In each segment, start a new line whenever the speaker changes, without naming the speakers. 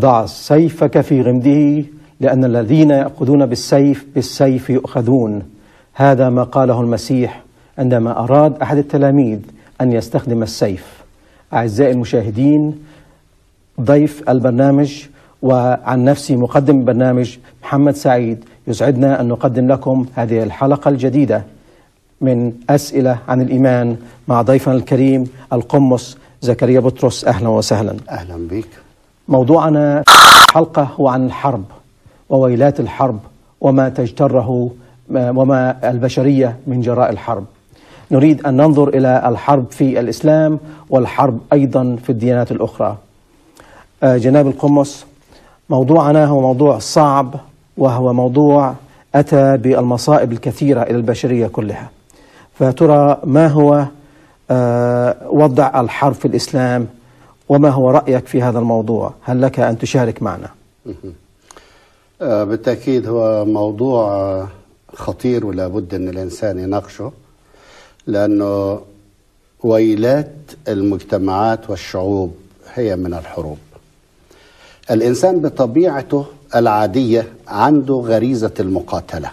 ضع سيفك في غمده لأن الذين يأخذون بالسيف بالسيف يؤخذون هذا ما قاله المسيح عندما أراد أحد التلاميذ أن يستخدم السيف أعزائي المشاهدين ضيف البرنامج وعن نفسي مقدم البرنامج محمد سعيد يسعدنا أن نقدم لكم هذه الحلقة الجديدة من أسئلة عن الإيمان مع ضيفنا الكريم القمص زكريا بطرس أهلا وسهلا
اهلا بك
موضوعنا حلقة هو عن الحرب وويلات الحرب وما تجتره وما البشرية من جراء الحرب نريد أن ننظر إلى الحرب في الإسلام والحرب أيضا في الديانات الأخرى آه، جناب القمص موضوعنا هو موضوع صعب وهو موضوع أتى بالمصائب الكثيرة إلى البشرية كلها فترى ما هو آه، وضع الحرب في الإسلام وما هو رأيك في هذا الموضوع هل لك أن تشارك معنا
آه، بالتاكيد هو موضوع آه، خطير ولا بد ان الانسان يناقشه لانه ويلات المجتمعات والشعوب هي من الحروب الانسان بطبيعته العاديه عنده غريزه المقاتله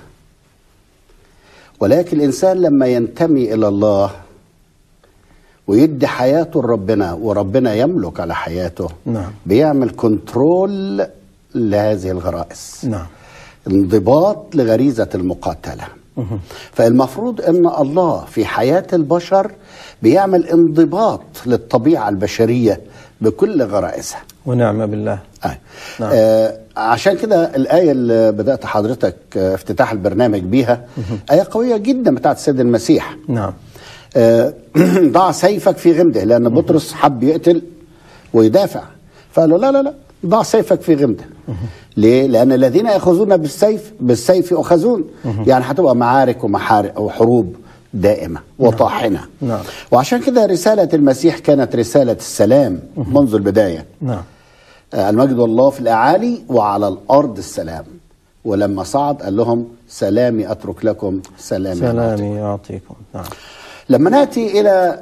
ولكن الانسان لما ينتمي الى الله ويدي حياته لربنا وربنا يملك على حياته
نعم.
بيعمل كنترول لهذه الغرائز
نعم
انضباط لغريزة المقاتلة فالمفروض ان الله في حياة البشر بيعمل انضباط للطبيعة البشرية بكل غرائزها
ونعم بالله
آه.
نعم.
آه عشان كده الآية اللي بدأت حضرتك آه، افتتاح البرنامج بيها آية قوية جدا بتاعت السيد المسيح
نعم
آه، ضع سيفك في غمده لأن بطرس حب يقتل ويدافع فقال له لا لا لا ضع سيفك في غمده ليه؟ لأن الذين يأخذون بالسيف بالسيف يؤخذون يعني هتبقى معارك ومحارق وحروب دائمة وطاحنة
نعم.
وعشان كده رسالة المسيح كانت رسالة السلام منذ البداية
نعم
آه، المجد الله في الأعالي وعلى الأرض السلام ولما صعد قال لهم سلامي أترك لكم سلامي أعطيكم.
سلامي يعطيكم نعم
لما ناتي الى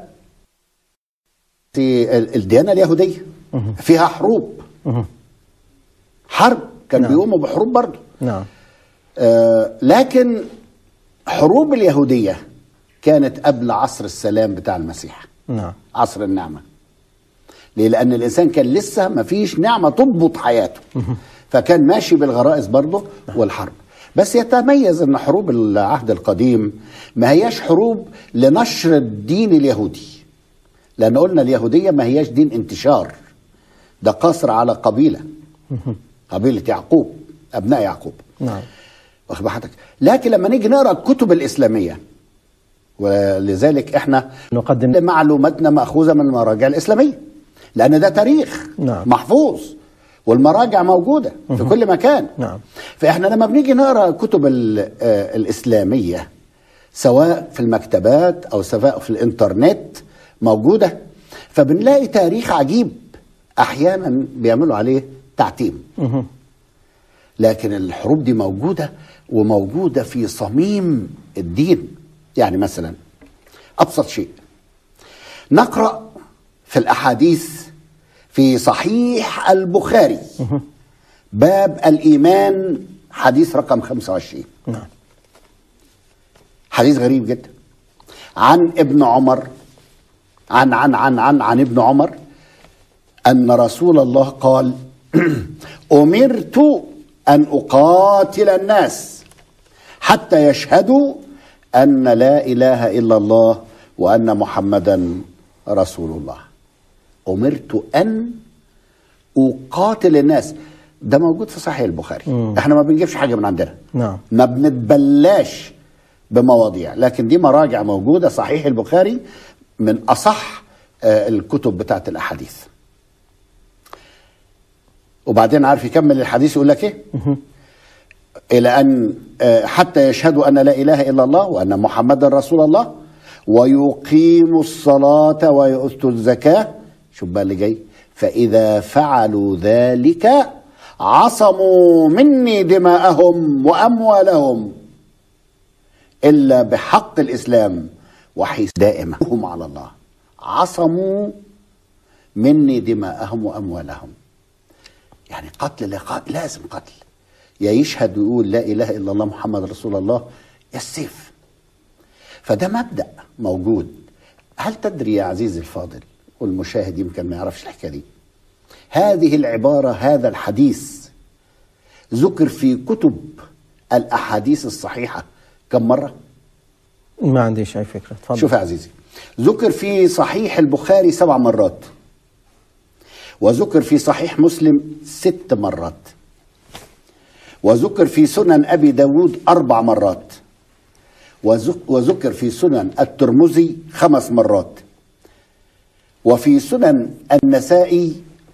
في ال- الديانه اليهوديه فيها حروب حرب كان
نعم.
بيقوموا بحروب برضه
نعم
آه لكن حروب اليهوديه كانت قبل عصر السلام بتاع المسيح
نعم
عصر النعمه ليه لان الانسان كان لسه ما فيش نعمه تضبط حياته فكان ماشي بالغرائز برضه والحرب بس يتميز ان حروب العهد القديم ما هياش حروب لنشر الدين اليهودي لان قلنا اليهوديه ما هياش دين انتشار ده قصر على قبيله قبيله يعقوب ابناء يعقوب
نعم
واخد بال حضرتك لكن لما نيجي نقرا الكتب الاسلاميه ولذلك احنا
نقدم
معلوماتنا مأخوذة من المراجع الإسلامية لأن ده تاريخ
نعم.
محفوظ والمراجع موجودة في كل مكان
نعم.
فإحنا لما بنيجي نقرأ الكتب ال- آه، الإسلامية سواء في المكتبات أو سواء في الإنترنت موجودة فبنلاقي تاريخ عجيب أحيانا بيعملوا عليه تعتيم لكن الحروب دي موجودة وموجودة في صميم الدين يعني مثلا أبسط شيء نقرأ في الأحاديث في صحيح البخاري باب الإيمان حديث رقم 25
نعم
حديث غريب جدا عن ابن عمر عن عن عن عن عن ابن عمر أن رسول الله قال أمرت أن أقاتل الناس حتى يشهدوا أن لا إله إلا الله وأن محمدا رسول الله أمرت أن أقاتل الناس ده موجود في صحيح البخاري احنا ما بنجيبش حاجة من عندنا
نعم.
ما بنتبلاش بمواضيع لكن دي مراجع موجودة صحيح البخاري من أصح آه، الكتب بتاعت الأحاديث وبعدين عارف يكمل الحديث يقول لك ايه الى ان آه، حتى يشهدوا ان لا اله الا الله وان محمدا رسول الله ويقيموا الصلاه ويؤتوا الزكاه شوف بقى اللي جاي فاذا فعلوا ذلك عصموا مني دماءهم واموالهم الا بحق الاسلام وحيث دائمه هم على الله عصموا مني دماءهم واموالهم يعني قتل لا قتل لازم قتل يا يشهد ويقول لا اله الا الله محمد رسول الله يا السيف فده مبدا موجود هل تدري يا عزيزي الفاضل والمشاهد يمكن ما يعرفش الحكايه دي هذه العباره هذا الحديث ذكر في كتب الاحاديث الصحيحه كم مره
ما عنديش اي فكره تفضل
شوف يا عزيزي ذكر في صحيح البخاري سبع مرات وذكر في صحيح مسلم ست مرات وذكر في سنن أبي داود أربع مرات وذك- وذكر في سنن الترمذي خمس مرات وفي سنن النسائي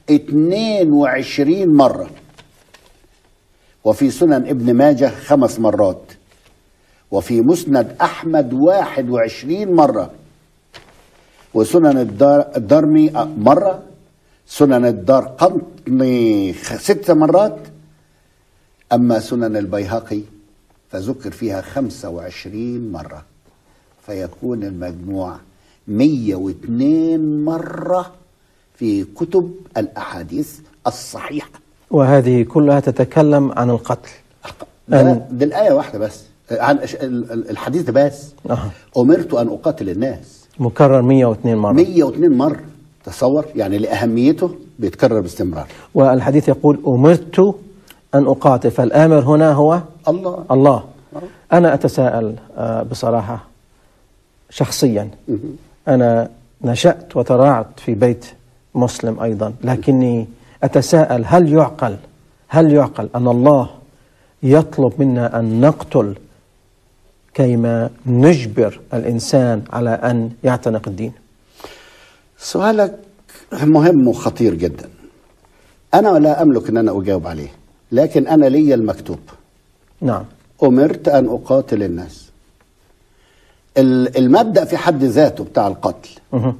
22 مرة وفي سنن ابن ماجه خمس مرات وفي مسند أحمد 21 مرة وسنن الدار الدارمي مرة سنن الدار قطني خ- ست مرات أما سنن البيهقي فذكر فيها خمسة وعشرين مرة فيكون المجموع مية واثنين مرة في كتب الأحاديث الصحيحة
وهذه كلها تتكلم عن القتل
ده,
أن-
ده الآية واحدة بس عن الش- ال- ال- الحديث ده بس
أها.
أمرت أن أقاتل الناس
مكرر 102 مرة
102 مرة تصور يعني لأهميته بيتكرر باستمرار
والحديث يقول أمرت أن أقاتل فالآمر هنا هو
الله
الله أنا أتساءل آه، بصراحة شخصيا أنا نشأت وترعت في بيت مسلم أيضا لكني أتساءل هل يعقل هل يعقل أن الله يطلب منا أن نقتل كيما نجبر الإنسان على أن يعتنق الدين
سؤالك مهم وخطير جدا أنا لا أملك أن أنا أجاوب عليه لكن أنا لي المكتوب
نعم
أمرت أن أقاتل الناس ال- المبدأ في حد ذاته بتاع القتل
مه.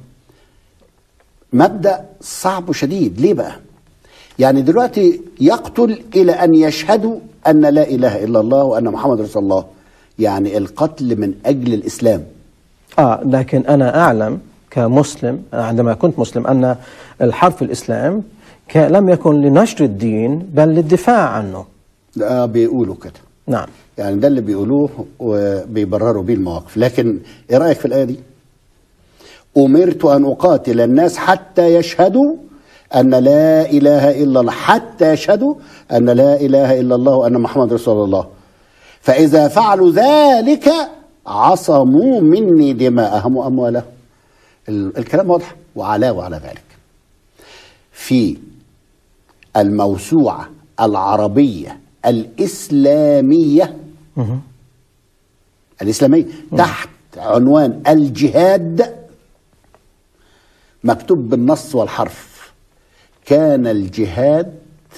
مبدأ صعب وشديد ليه بقى يعني دلوقتي يقتل إلى أن يشهدوا أن لا إله إلا الله وأن محمد رسول الله يعني القتل من أجل الإسلام
آه لكن أنا أعلم كمسلم عندما كنت مسلم أن الحرب في الإسلام ك- لم يكن لنشر الدين بل للدفاع عنه
ده بيقولوا كده
نعم
يعني ده اللي بيقولوه وبيبرروا بيه المواقف لكن ايه رايك في الايه دي امرت ان اقاتل الناس حتى يشهدوا ان لا اله الا الله حتى يشهدوا ان لا اله الا الله وان محمد رسول الله فاذا فعلوا ذلك عصموا مني دماءهم واموالهم ال- الكلام واضح وعلاوه على ذلك في الموسوعه العربيه الاسلاميه
مه.
الإسلامية تحت عنوان الجهاد مكتوب بالنص والحرف كان الجهاد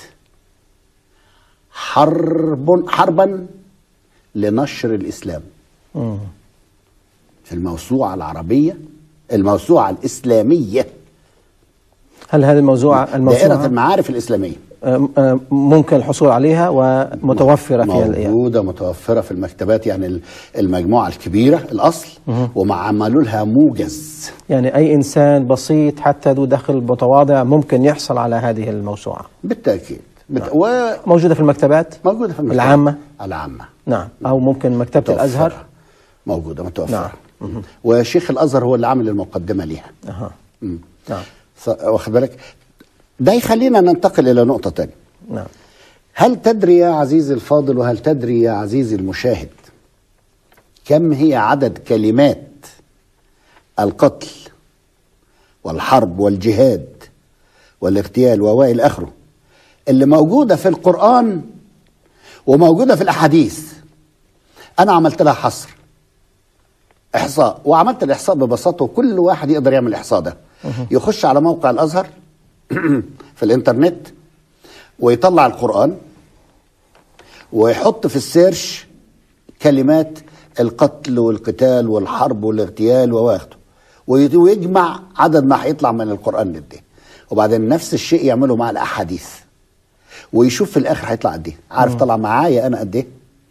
حرب حربا لنشر الإسلام
مم.
في الموسوعة العربية الموسوعة الإسلامية
هل هذه الموضوع
دائرة
الموضوع
المعارف الإسلامية
ممكن الحصول عليها ومتوفرة في الأيام
موجودة متوفرة في المكتبات يعني المجموعة الكبيرة الأصل ومع عملوا لها موجز
يعني أي إنسان بسيط حتى ذو دخل متواضع ممكن يحصل على هذه الموسوعة
بالتأكيد بت...
موجودة في المكتبات
وموجودة في المكتبة
العامة
العامة
نعم أو ممكن مكتبة
متوفرة.
الأزهر
موجودة متوفرة
نعم.
وشيخ الأزهر هو اللي عامل المقدمة ليها
أها.
مم.
نعم
ص- واخد بالك ده يخلينا ننتقل إلى نقطة تانية
نعم
هل تدري يا عزيزي الفاضل وهل تدري يا عزيزي المشاهد كم هي عدد كلمات القتل والحرب والجهاد والاغتيال ووائل اخره اللي موجوده في القران وموجوده في الاحاديث انا عملت لها حصر احصاء وعملت الاحصاء ببساطه وكل واحد يقدر يعمل الاحصاء ده يخش على موقع الازهر في الانترنت ويطلع القرآن ويحط في السيرش كلمات القتل والقتال والحرب والاغتيال وواخده وي- ويجمع عدد ما هيطلع من القرآن قد ايه وبعدين نفس الشيء يعمله مع الأحاديث ويشوف في الآخر هيطلع قد ايه عارف طلع معايا أنا قد ايه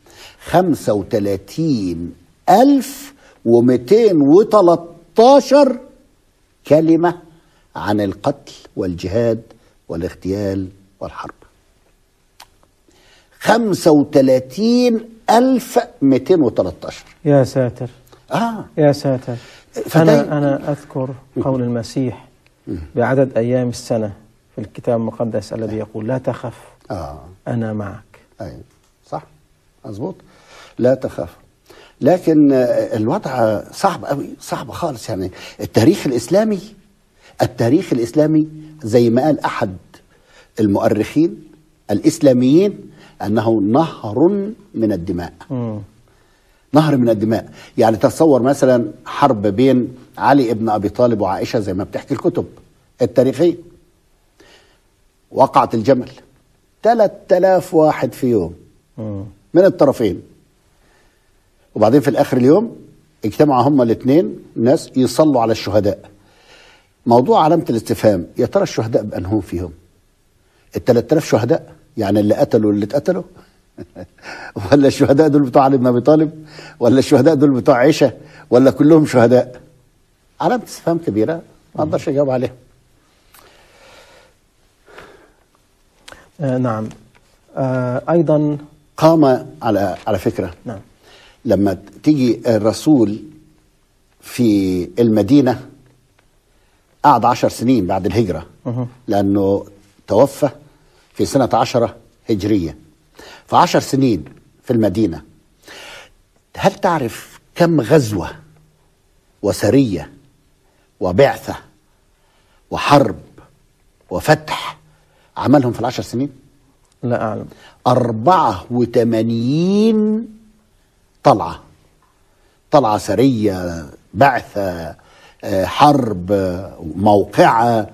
35 ألف ومئتين وتلاتاشر كلمة عن القتل والجهاد والاغتيال والحرب 35213
يا ساتر
اه
يا ساتر
فده-
أنا أنا أذكر قول المسيح بعدد أيام السنة في الكتاب المقدس الذي يقول لا تخف
اه
أنا معك
ايوه صح مظبوط لا تخاف لكن آه، الوضع صعب قوي صعب خالص يعني التاريخ الاسلامي التاريخ الاسلامي زي ما قال احد المؤرخين الاسلاميين انه نهر من الدماء
مم.
نهر من الدماء يعني تصور مثلا حرب بين علي ابن ابي طالب وعائشه زي ما بتحكي الكتب التاريخيه وقعت الجمل 3000 واحد في يوم
مم.
من الطرفين وبعدين في الاخر اليوم اجتمعوا هما الاثنين ناس يصلوا على الشهداء موضوع علامه الاستفهام يا ترى الشهداء بانهم فيهم ال 3000 شهداء يعني اللي قتلوا اللي اتقتلوا ولا الشهداء دول بتوع علي بن ابي طالب ولا الشهداء دول بتوع عائشه ولا كلهم شهداء علامه استفهام كبيره ما اقدرش اجاوب عليها
آه نعم آه أيضا
قام على على فكره
نعم
لما تيجي الرسول في المدينة قعد عشر سنين بعد الهجرة
مه.
لأنه توفى في سنة عشرة هجرية فعشر سنين في المدينة هل تعرف كم غزوة وسرية وبعثة وحرب وفتح عملهم في العشر سنين
لا أعلم
أربعة وثمانين طلعة طلعة سرية بعثة آه، حرب آه، موقعة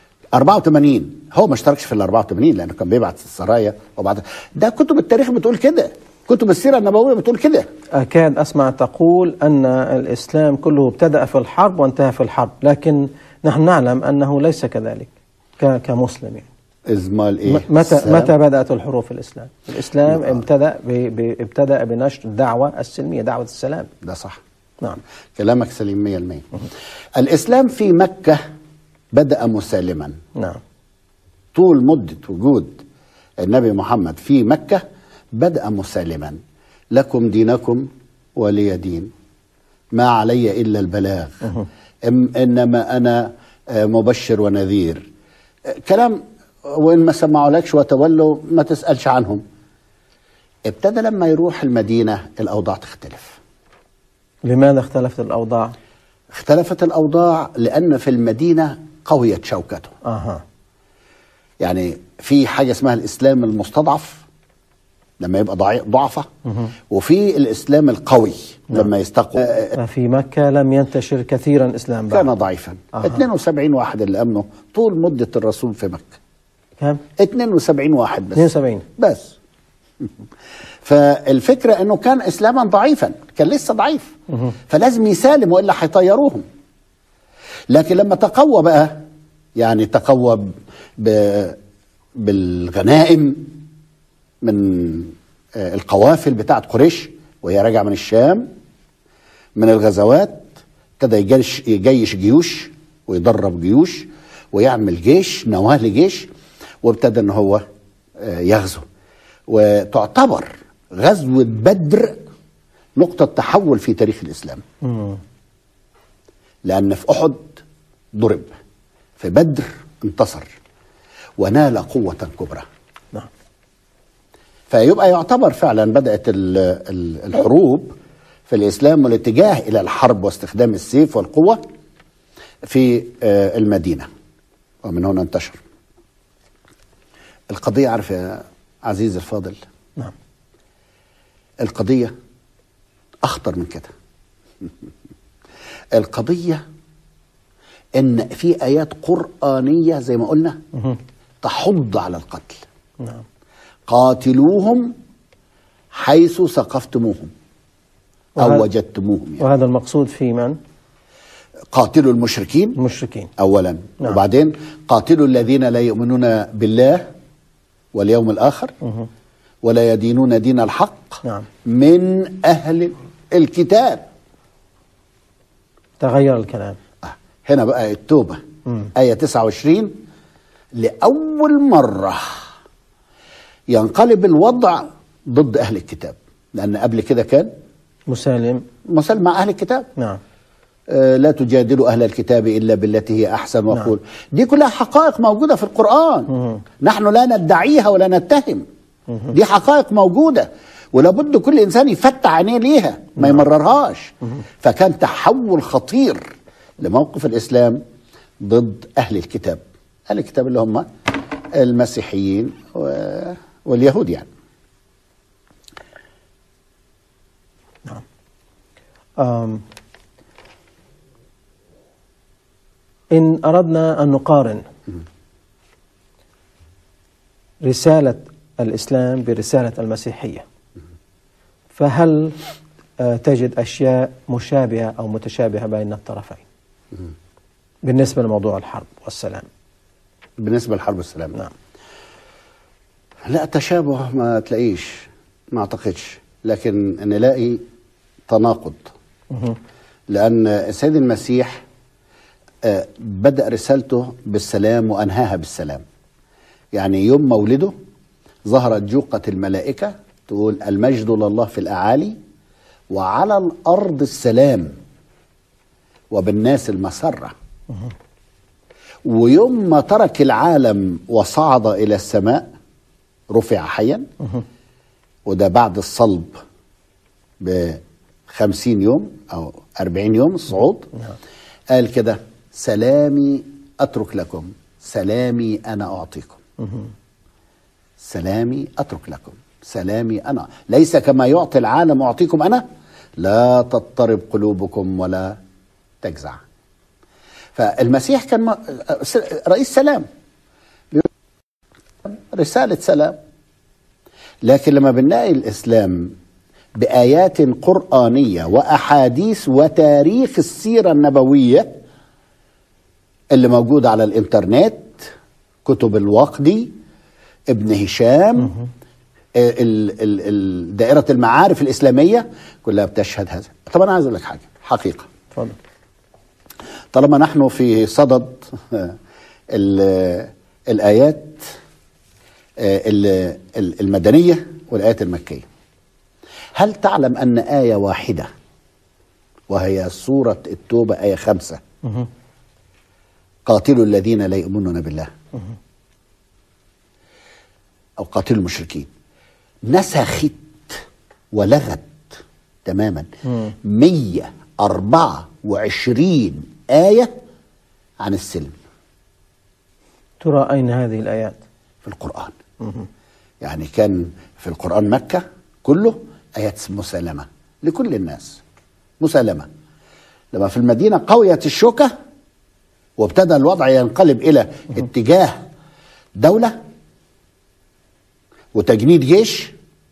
84 هو ما اشتركش في ال 84 لأنه كان بيبعت السرايا وبعد ده كتب التاريخ بتقول كده كتب السيرة النبوية بتقول كده
أكاد أسمع تقول أن الإسلام كله ابتدأ في الحرب وانتهى في الحرب لكن نحن نعلم أنه ليس كذلك ك- كمسلم يعني
إزمال إيه
م- متى
السلام.
متى بدأت الحروب في الإسلام؟ الإسلام ابتدأ ب... ب... ابتدأ بنشر الدعوة السلمية دعوة السلام
ده صح
نعم
كلامك سليم 100% الإسلام في مكة بدأ مسالما
نعم
طول مدة وجود النبي محمد في مكة بدأ مسالما لكم دينكم ولي دين ما علي إلا البلاغ إم إنما أنا آه، مبشر ونذير آه، كلام وإن ما سمعولكش وتولوا ما تسألش عنهم ابتدى لما يروح المدينة الأوضاع تختلف
لماذا اختلفت الأوضاع؟
اختلفت الأوضاع لأن في المدينة قويت شوكته
أها
يعني في حاجه اسمها الاسلام المستضعف لما يبقى ضعي- ضعفه وفي الاسلام القوي لما يستقوى آه،
ففي مكة لم ينتشر كثيرا الإسلام بعد
كان ضعيفا
أها.
72 واحد اللي امنوا طول مده الرسول في مكه
كم؟
72 واحد بس
72
بس فالفكره انه كان اسلاما ضعيفا كان لسه ضعيف فلازم يسالم والا هيطيروهم لكن لما تقوى بقى يعني تقوى ب- بالغنائم من آه، القوافل بتاعت قريش وهي راجعه من الشام من الغزوات ابتدى يجيش, يجيش جيوش ويدرب جيوش ويعمل جيش نواه لجيش وابتدى ان هو آه، يغزو وتعتبر غزوة بدر نقطة تحول في تاريخ الإسلام
مم.
لأن في أحد ضرب في بدر انتصر ونال قوة كبرى
نعم
فيبقى يعتبر فعلا بدأت ال- ال- الحروب في الإسلام والاتجاه إلى الحرب واستخدام السيف والقوة في آه، المدينة ومن هنا انتشر القضية عارف يا عزيزي الفاضل
نعم
القضية أخطر من كده القضية إن في آيات قرآنية زي ما قلنا
مهم.
تحض على القتل
نعم
قاتلوهم حيث ثقفتموهم
وهذا-
أو وجدتموهم يعني.
وهذا المقصود في من؟
قاتلوا المشركين
المشركين
أولا
نعم.
وبعدين قاتلوا الذين لا يؤمنون بالله واليوم الآخر
مهم.
ولا يدينون دين الحق
نعم.
من أهل الكتاب
تغير الكلام
آه، هنا بقى التوبة
مم.
آية 29 لأول مرة ينقلب الوضع ضد اهل الكتاب لان قبل كده كان
مسالم
مسلم مع اهل الكتاب
نعم
آه، لا تجادلوا اهل الكتاب الا بالتي هي احسن وقول دي كلها حقائق موجوده في القران نحن لا ندعيها ولا نتهم دي حقائق موجوده ولابد كل انسان يفتح عينيه ليها ما يمررهاش فكان تحول خطير لموقف الاسلام ضد اهل الكتاب اهل الكتاب اللي هم المسيحيين و- واليهود يعني
آم، إن أردنا أن نقارن رسالة الإسلام برسالة المسيحية فهل آه، تجد أشياء مشابهة أو متشابهة بين الطرفين بالنسبة لموضوع الحرب والسلام
بالنسبه لحرب السلام
نعم
لا تشابه ما تلاقيش ما اعتقدش لكن نلاقي تناقض لان السيد المسيح آه، بدا رسالته بالسلام وانهاها بالسلام يعني يوم مولده ظهرت جوقة الملائكة تقول المجد لله في الأعالي وعلى الأرض السلام وبالناس المسرة ويوم ما ترك العالم وصعد إلى السماء رفع حيا وده بعد الصلب بخمسين يوم أو أربعين يوم الصعود قال كده سلامي أترك لكم سلامي أنا أعطيكم سلامي أترك لكم سلامي أنا ليس كما يعطي العالم أعطيكم أنا لا تضطرب قلوبكم ولا تجزع فالمسيح كان م- رئيس سلام رسالة سلام لكن لما بنلاقي الإسلام بآيات قرآنية وأحاديث وتاريخ السيرة النبوية اللي موجودة على الإنترنت كتب الوقدي ابن هشام ال- ال- ال- دائرة المعارف الإسلامية كلها بتشهد هذا طب أنا عايز أقول لك حاجة حقيقة
تفضل
طالما نحن في صدد ال- الآيات ال- ال- المدنية والآيات المكية هل تعلم أن آية واحدة وهي سورة التوبة آية خمسة قاتلوا الذين لا يؤمنون بالله أو قاتلوا المشركين نسخت ولغت تماما 124 آية عن السلم
ترى أين هذه الآيات
في القرآن يعني كان في القرآن مكة كله آيات مسالمة لكل الناس مسالمة لما في المدينة قويت الشوكة وابتدى الوضع ينقلب إلى اتجاه دولة وتجنيد جيش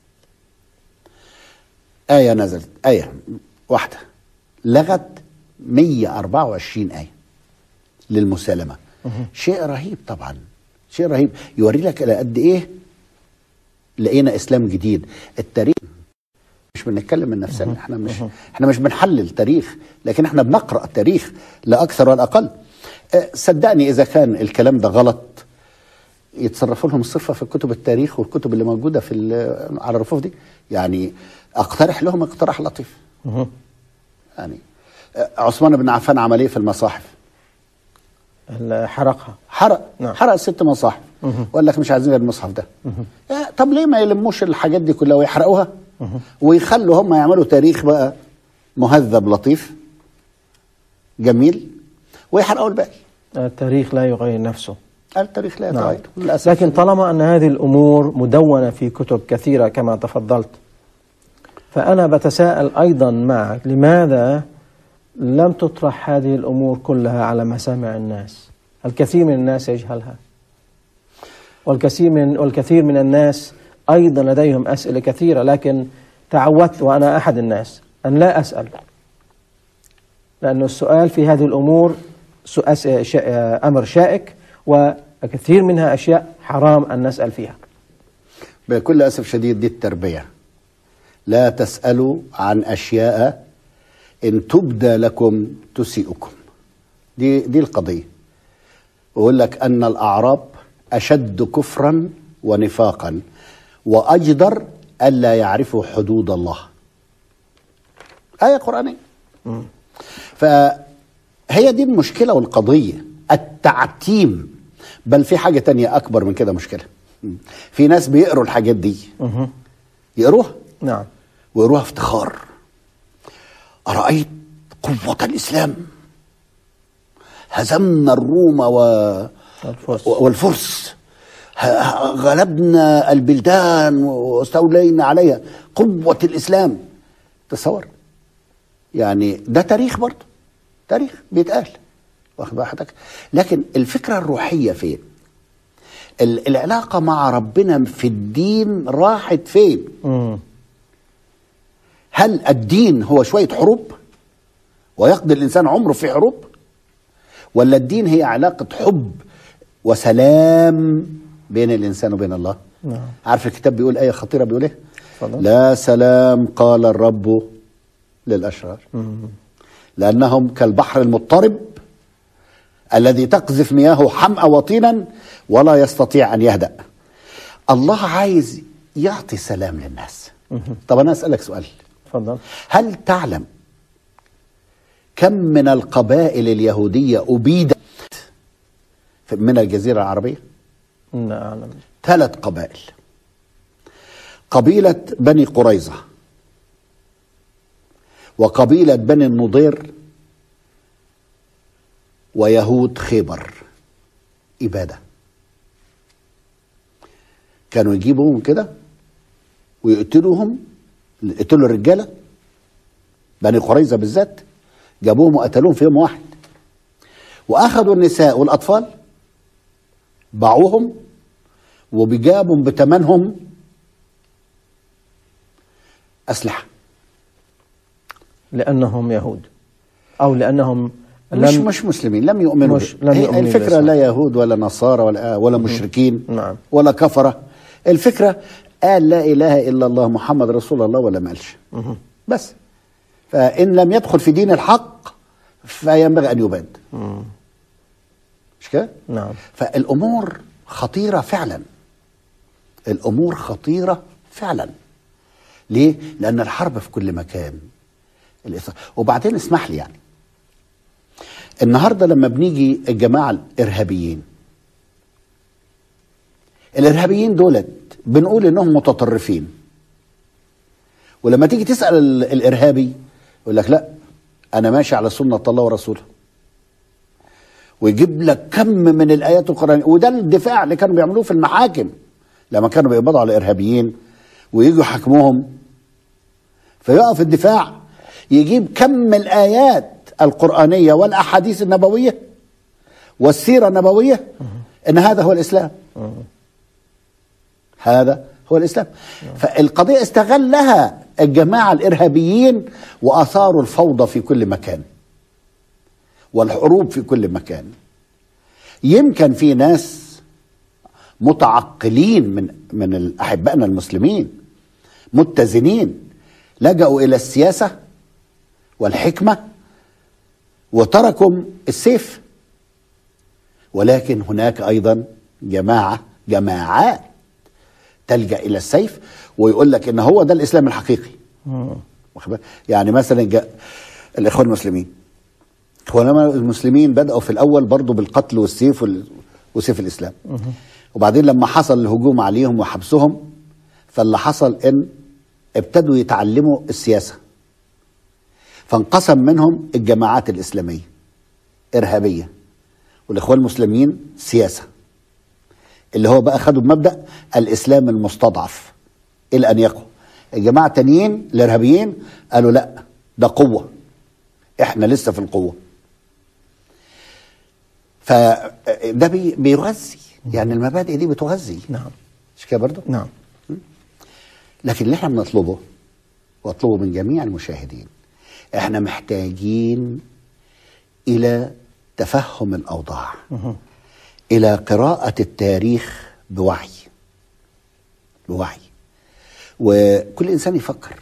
آية نزلت آية واحدة لغت 124 آية للمسالمة شيء رهيب طبعا شيء رهيب يوري لك إلى قد إيه لقينا إسلام جديد التاريخ مش بنتكلم من نفسنا احنا مش احنا مش بنحلل تاريخ لكن احنا بنقرا تاريخ لا اكثر ولا اقل اه، صدقني اذا كان الكلام ده غلط يتصرفوا لهم الصرفه في كتب التاريخ والكتب اللي موجوده في ال- على الرفوف دي يعني اقترح لهم اقتراح لطيف يعني اه، عثمان بن عفان عمل ايه في المصاحف
ال- حرقها
حرق
نعم.
حرق ست مصاحف وقال لك مش عايزين غير المصحف ده يا طب ليه ما يلموش الحاجات دي كلها ويحرقوها ويخلوا هم يعملوا تاريخ بقى مهذب لطيف جميل ويحرقوا الباقي
التاريخ لا يغير نفسه
التاريخ لا
نعم.
يتغير للاسف
لكن طالما أن هذه الأمور مدونة في كتب كثيرة كما تفضلت فأنا بتساءل أيضا معك لماذا لم تطرح هذه الأمور كلها على مسامع الناس الكثير من الناس يجهلها والكثير من والكثير من الناس أيضا لديهم أسئلة كثيرة لكن تعودت وأنا أحد الناس أن لا أسأل لأن السؤال في هذه الأمور سؤال شا- أمر شائك وكثير منها أشياء حرام أن نسأل فيها
بكل اسف شديد دي التربيه لا تسالوا عن اشياء ان تبدى لكم تسيئكم دي دي القضيه ويقول لك ان الاعراب اشد كفرا ونفاقا واجدر ألا يعرفوا حدود الله آية قرآنية فهي دي المشكلة والقضية التعتيم بل في حاجة تانية أكبر من كده مشكلة في ناس بيقروا الحاجات دي يقروها
نعم
ويقروها افتخار أرأيت قوة الإسلام هزمنا الروم و...
الفرس.
والفرس ه- ه- غلبنا البلدان واستولينا عليها قوة الإسلام تصور يعني ده تاريخ برضه تاريخ بيتقال واخد بال حضرتك لكن الفكرة الروحية فين ال- العلاقة مع ربنا في الدين راحت فين
مم.
هل الدين هو شوية حروب ويقضي الإنسان عمره في حروب ولا الدين هي علاقة حب وسلام بين الإنسان وبين الله
نعم.
عارف الكتاب بيقول آية خطيرة بيقول إيه
اتفضل.
لا سلام قال الرب للأشرار لأنهم كالبحر المضطرب الذي تقذف مياهه حمأ وطينا ولا يستطيع أن يهدأ الله عايز يعطي سلام للناس طب أنا أسألك سؤال
تفضل
هل تعلم كم من القبائل اليهودية أبيدت من الجزيرة العربية
لا أعلم
ثلاث قبائل قبيلة بني قريظة وقبيلة بني النضير ويهود خيبر إبادة كانوا يجيبوهم كده ويقتلوهم يقتلوا الرجالة بني قريظة بالذات جابوهم وقتلوهم في يوم واحد وأخذوا النساء والأطفال باعوهم وبجابهم بتمنهم أسلحة
لأنهم يهود أو لأنهم
مش
لم
مش مسلمين لم يؤمنوا
مش-
به.
لم
هي
يؤمنوا
الفكرة
بالإسلام.
لا يهود ولا نصارى ولا ولا مشركين
نعم.
ولا كفرة الفكرة قال لا إله إلا الله محمد رسول الله ولا ما قالش بس فإن لم يدخل في دين الحق فينبغي أن يباد مش كده؟
نعم
فالامور خطيره فعلا الامور خطيره فعلا ليه لان الحرب في كل مكان الإثارة. وبعدين اسمح لي يعني النهارده لما بنيجي الجماعه الارهابيين الارهابيين دولت بنقول انهم متطرفين ولما تيجي تسال ال- الارهابي يقول لك لا انا ماشي على سنه الله ورسوله ويجيب لك كم من الايات القرانيه وده الدفاع اللي كانوا بيعملوه في المحاكم لما كانوا بيقبضوا على الارهابيين ويجوا يحاكموهم فيقف الدفاع يجيب كم الايات القرانيه والاحاديث النبويه والسيره النبويه ان هذا هو الاسلام هذا هو الاسلام فالقضيه استغلها الجماعه الارهابيين واثاروا الفوضى في كل مكان والحروب في كل مكان يمكن في ناس متعقلين من من احبائنا المسلمين متزنين لجأوا الى السياسه والحكمه وتركوا السيف ولكن هناك ايضا جماعه جماعات تلجأ الى السيف ويقول لك ان هو ده الاسلام الحقيقي واخد بالك؟ يعني مثلا جاء الاخوان المسلمين اخواننا المسلمين بدأوا في الاول برضو بالقتل والسيف وال- وسيف الاسلام وبعدين لما حصل الهجوم عليهم وحبسهم فاللي حصل ان ابتدوا يتعلموا السياسه فانقسم منهم الجماعات الاسلاميه ارهابيه والاخوان المسلمين سياسه اللي هو بقى خدوا بمبدا الاسلام المستضعف الى ان يقوى الجماعه التانيين الارهابيين قالوا لا ده قوه احنا لسه في القوه فده بي بيغذي يعني المبادئ دي بتغذي
نعم
مش كده برضه
نعم
لكن اللي احنا بنطلبه واطلبه من جميع المشاهدين احنا محتاجين الى تفهم الاوضاع الى قراءه التاريخ بوعي بوعي وكل انسان يفكر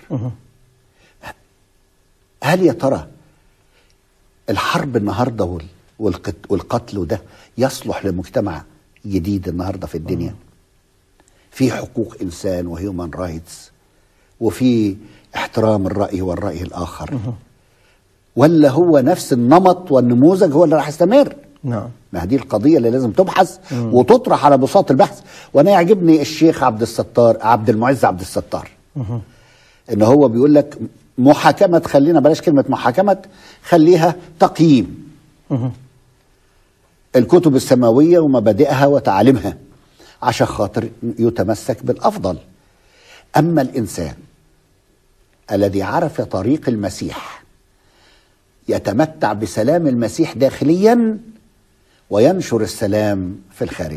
هل يا ترى الحرب النهارده وال- والقت- والقتل ده يصلح لمجتمع جديد النهارده في الدنيا في حقوق انسان وهيومن رايتس وفي احترام الرأي والرأي الآخر ولا هو نفس النمط والنموذج هو اللي راح يستمر
نعم
ما هذه القضية اللي لازم تبحث وتطرح على بساط البحث وأنا يعجبني الشيخ عبد الستار عبد المعز عبد الستار إن هو بيقول لك محاكمة خلينا بلاش كلمة محاكمة خليها تقييم الكتب السماوية ومبادئها وتعاليمها عشان خاطر يتمسك بالأفضل أما الإنسان الذي عرف طريق المسيح يتمتع بسلام المسيح داخليا وينشر السلام في الخارج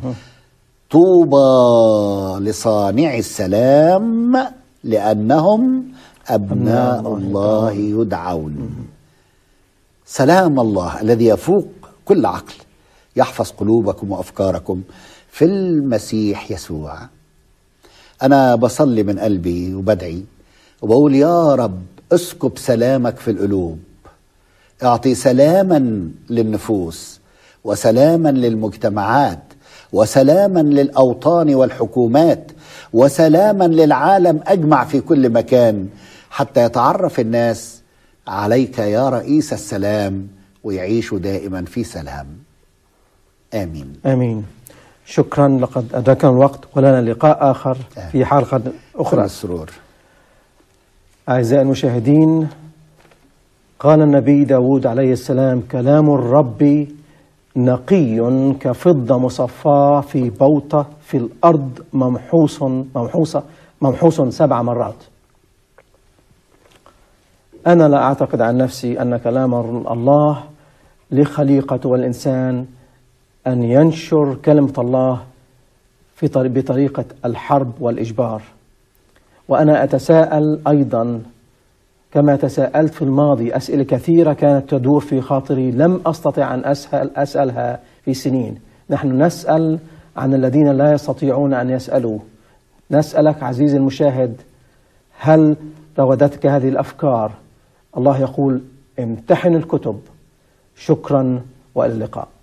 طوبى لصانع السلام لأنهم أبناء الله يدعون سلام الله الذي يفوق كل عقل يحفظ قلوبكم وأفكاركم في المسيح يسوع أنا بصلي من قلبي وبدعي وبقول يا رب اسكب سلامك في القلوب اعطي سلاما للنفوس وسلاما للمجتمعات وسلاما للاوطان والحكومات وسلاما للعالم اجمع في كل مكان حتى يتعرف الناس عليك يا رئيس السلام ويعيشوا دائما في سلام امين
آمين شكرا لقد أدركنا الوقت ولنا لقاء آخر في حلقة
كل
أخرى
السرور
أعزائي المشاهدين قال النبي داود عليه السلام كلام الرب نقي كفضة مصفاة في بوطة في الأرض ممحوص ممحوصة ممحوص سبع مرات أنا لا أعتقد عن نفسي أن كلام الله لخليقة والإنسان أن ينشر كلمة الله في طريق بطريقة الحرب والإجبار وأنا أتساءل أيضا كما تساءلت في الماضي أسئلة كثيرة كانت تدور في خاطري لم أستطع أن أسأل أسألها في سنين نحن نسأل عن الذين لا يستطيعون أن يسألوا نسألك عزيزي المشاهد هل راودتك هذه الأفكار الله يقول امتحن الكتب شكرا وإلى اللقاء